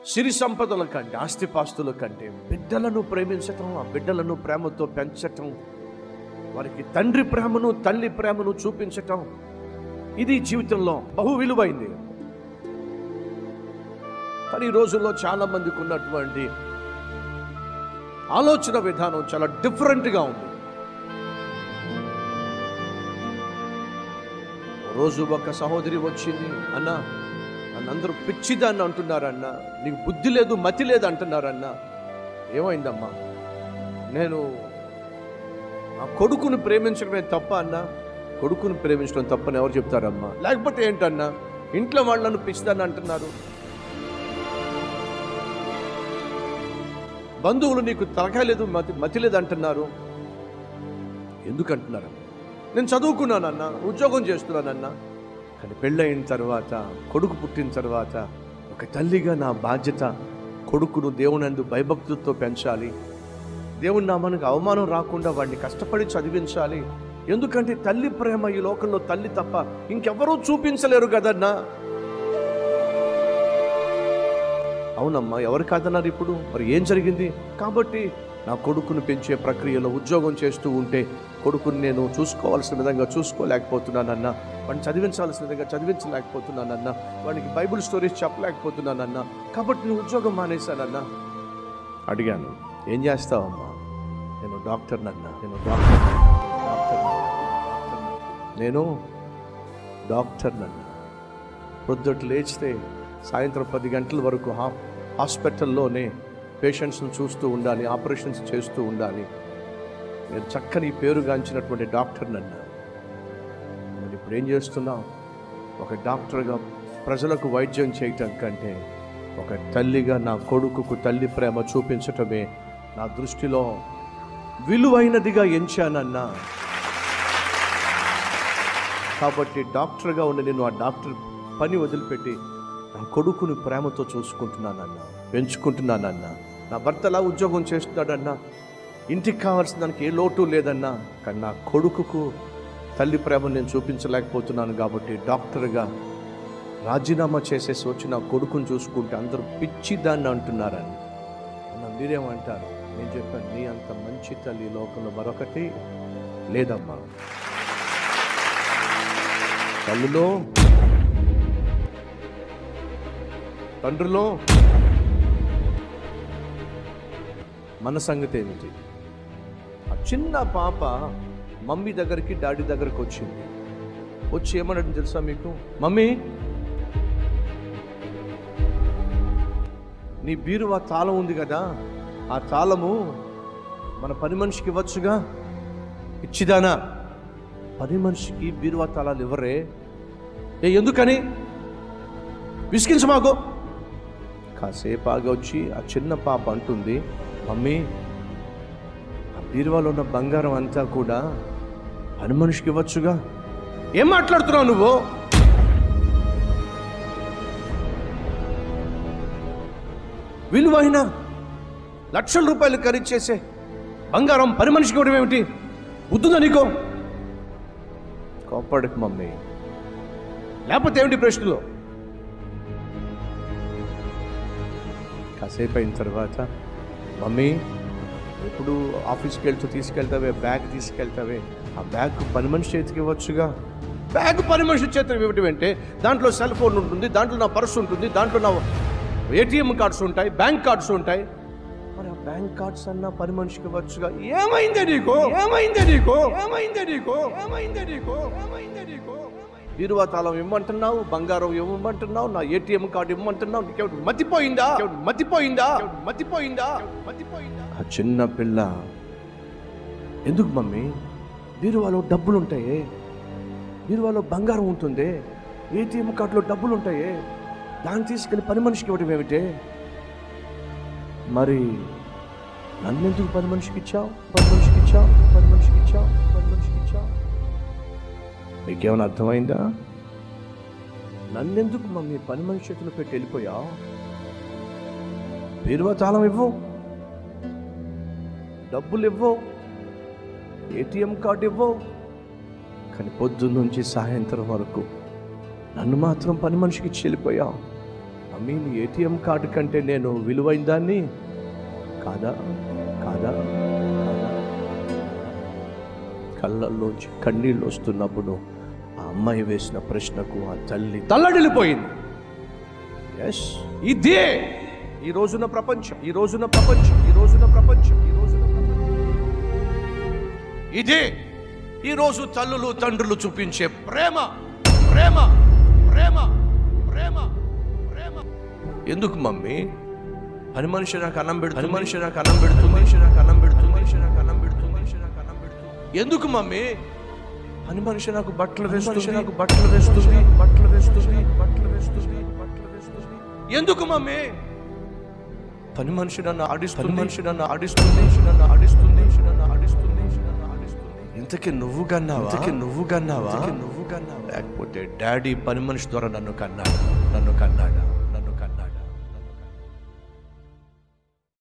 సిరి సంపదల కంటే ఆస్తిపాస్తుల కంటే బిడ్డలను ప్రేమించటం ఆ బిడ్డలను ప్రేమతో పెంచటం వారికి తండ్రి ప్రేమను తల్లి ప్రేమను చూపించటం ఇది జీవితంలో బహు విలువైంది కానీ ఈ రోజుల్లో చాలా మందికి ఉన్నటువంటి ఆలోచన విధానం చాలా డిఫరెంట్గా ఉంది ఓ రోజు ఒక సహోదరి వచ్చింది అన్న నన్నందరూ పిచ్చిదాన్ని అంటున్నారన్న నీకు బుద్ధి లేదు మతి లేదు అంటున్నారన్న ఏమైందమ్మా నేను ఆ కొడుకును ప్రేమించడమే తప్ప అన్న కొడుకును ప్రేమించడం తప్పని ఎవరు చెప్తారమ్మా లేకపోతే ఏంటన్నా ఇంట్లో వాళ్ళు నన్ను పిచ్చిదాన్ని అంటున్నారు బంధువులు నీకు తలకాయ లేదు మతి మతి లేదు అంటున్నారు ఎందుకు అంటున్నారు నేను చదువుకున్నానన్నా ఉద్యోగం చేస్తున్నానన్నా కానీ పెళ్ళయిన తర్వాత కొడుకు పుట్టిన తర్వాత ఒక తల్లిగా నా బాధ్యత కొడుకును దేవునందు భయభక్తులతో పెంచాలి దేవుని నామానికి అవమానం రాకుండా వాడిని కష్టపడి చదివించాలి ఎందుకంటే తల్లి ప్రేమ ఈ లోకంలో తల్లి తప్ప ఇంకెవరూ చూపించలేరు కదన్నా అవునమ్మా ఎవరు కాదన్నారు ఇప్పుడు మరి ఏం జరిగింది కాబట్టి నా కొడుకును పెంచే ప్రక్రియలో ఉద్యోగం చేస్తూ ఉంటే కొడుకుని నేను చూసుకోవాల్సిన విధంగా చూసుకోలేకపోతున్నానన్నా వాడిని చదివించాల్సిన విధంగా చదివించలేకపోతున్నానన్నా వాడికి బైబిల్ స్టోరీస్ చెప్పలేకపోతున్నానన్నా కాబట్టి నేను ఉద్యోగం మానేశానన్నా అడిగాను ఏం చేస్తావమ్మా నేను డాక్టర్నన్నా నేను డాక్టర్ డాక్టర్ నేను డాక్టర్నన్నా ప్రొద్దుట లేచితే సాయంత్రం పది గంటల వరకు హా హాస్పిటల్లోనే పేషెంట్స్ని చూస్తూ ఉండాలి ఆపరేషన్స్ చేస్తూ ఉండాలి నేను చక్కని పేరుగాంచినటువంటి డాక్టర్ నన్ను మరి ఇప్పుడు ఏం చేస్తున్నావు ఒక డాక్టర్గా ప్రజలకు వైద్యం చేయటం కంటే ఒక తల్లిగా నా కొడుకుకు తల్లి ప్రేమ చూపించటమే నా దృష్టిలో విలువైనదిగా ఎంచానన్నా కాబట్టి డాక్టర్గా ఉండి నేను ఆ డాక్టర్ పని వదిలిపెట్టి నా కొడుకుని ప్రేమతో చూసుకుంటున్నానన్నా పెంచుకుంటున్నానన్నా నా భర్త ఎలా ఉద్యోగం చేస్తున్నాడన్నా ఇంటికి కావాల్సిన దానికి ఏ లోటు లేదన్నా కానీ నా కొడుకుకు తల్లి ప్రేమ నేను చూపించలేకపోతున్నాను కాబట్టి డాక్టర్గా రాజీనామా చేసేసి వచ్చి నా కొడుకుని చూసుకుంటే అందరూ పిచ్చి దాన్ని అంటున్నారని అన్న మీరేమంటారు నేను చెప్పాను నీ అంత మంచి తల్లి ఈ లోకంలో మరొకటి లేదమ్మా తల్లులో తండ్రిలో మన సంగతి ఏమిటి ఆ చిన్న పాప మమ్మీ దగ్గరికి డాడీ దగ్గరికి వచ్చింది వచ్చి ఏమన్నాడు తెలుసా మీకు మమ్మీ నీ బీరువా తాళం ఉంది కదా ఆ తాళము మన పని మనిషికి ఇవ్వచ్చుగా ఇచ్చిదానా పని మనిషికి బీరువా తాళాలు ఇవ్వరే ఏ ఎందుకని విసిగించ మాకు కాసేపు ఆగి వచ్చి ఆ చిన్న పాప అంటుంది మమ్మీ ఆ బీరువాలో ఉన్న బంగారం అంతా కూడా పని మనిషికి ఇవ్వచ్చుగా ఏం మాట్లాడుతున్నావు నువ్వు విలువైన లక్షల రూపాయలు ఖరీదు చేసే బంగారం పని మనిషికి ఇవ్వడం ఏమిటి బుద్ధుందా నీకో కోపడకు మమ్మీ లేకపోతే ఏమిటి ప్రశ్నలో కాసేపు అయిన తర్వాత మమ్మీ ఎప్పుడు ఆఫీస్కి వెళ్తూ తీసుకెళ్తావే బ్యాగ్ తీసుకెళ్తావే ఆ బ్యాగ్ పని మనిషి చేతికి ఇవ్వచ్చుగా బ్యాగ్ పని మనిషి చేతికి ఇవ్వటం అంటే దాంట్లో సెల్ ఫోన్ ఉంటుంది దాంట్లో నా పర్స్ ఉంటుంది దాంట్లో నా ఏటీఎం కార్డ్స్ ఉంటాయి బ్యాంక్ కార్డ్స్ ఉంటాయి మరి ఆ బ్యాంక్ కార్డ్స్ అన్న పని మనిషికి ఇవ్వచ్చుగా ఏమైందే నీకు ఏమైందే నీకు ఏమైందే నీకు ఏమైందే నీకు ఏమైందే నీకు బీరువా తాళం ఇమ్మంటున్నావు బంగారం ఇవ్వమంటున్నావు నా ఏటీఎం కార్డు ఇవ్వమంటున్నావు నీకేమిటి మతిపోయిందా మతిపోయిందా మతిపోయిందా మతిపోయిందా ఆ చిన్న పిల్ల ఎందుకు మమ్మీ బీరువాలో డబ్బులు ఉంటాయే బీరువాలో బంగారం ఉంటుంది ఏటీఎం కార్డులో డబ్బులు ఉంటాయే దాన్ని తీసుకెళ్ళి పని మనిషికి ఇవ్వడం ఏమిటే మరి నన్నెందుకు పని మనిషికి ఇచ్చావు పని మనిషికి ఇచ్చావు పని మనిషికి ఇచ్చావు పని మనిషికి ఇచ్చావు మీకేమైనా అర్థమైందా నన్నెందుకు మమ్మీ పని మనిషి చేతిలో పెట్టి వెళ్ళిపోయావు బీరువా తాళం ఇవ్వు డబ్బులు ఇవ్వు ఏటీఎం కార్డు ఇవ్వు కానీ పొద్దున్న నుంచి సాయంత్రం వరకు నన్ను మాత్రం పని మనిషికి ఇచ్చి వెళ్ళిపోయావు మమ్మీ నీ ఏటీఎం కార్డు కంటే నేను విలువైన దాన్ని కాదా కాదా కాదా కళ్ళల్లోంచి కన్నీళ్ళు వస్తున్నప్పుడు ఆ అమ్మాయి వేసిన ప్రశ్నకు ఆ తల్లి తల్లడిల్లిపోయింది ఎస్ ఇదే ఈ రోజున ప్రపంచం ఈ రోజున ప్రపంచం ఈ రోజున ప్రపంచం ఈ రోజున ప్రపంచం ఇదే ఈ రోజు తల్లులు తండ్రులు చూపించే ప్రేమ ప్రేమ ప్రేమ ప్రేమ ప్రేమ ఎందుకు మమ్మీ పని మనిషి నాకు అన్నం పెడుతుంది పని మనిషి నాకు అన్నం పెడుతుంది మనిషి నాకు అన్నం పెడుతుంది మనిషి నాకు అన్నం పెడుతుంది మనిషి నాకు అన్నం పెడుతుంది ఎందుకు మమ్మీ పని మనిషి నాకు బట్టలు వేస్తుంది నాకు బట్టలు వేస్తుంది బట్టలు వేస్తుంది బట్టలు వేస్తుంది బట్టలు వేస్తుంది ఎందుకు మమ్మీ పని మనిషి నన్ను ఆడిస్తుంది మనిషి నన్ను ఆడిస్తుంది నన్ను ఆడిస్తుంది నన్ను ఆడిస్తుంది నన్ను ఆడిస్తుంది ఇంతకి నువ్వు కన్నావా ఇంతకి నువ్వు కన్నావా నువ్వు కన్నావా లేకపోతే డాడీ పని మనిషి ద్వారా నన్ను కన్నాడు నన్ను కన్నాడా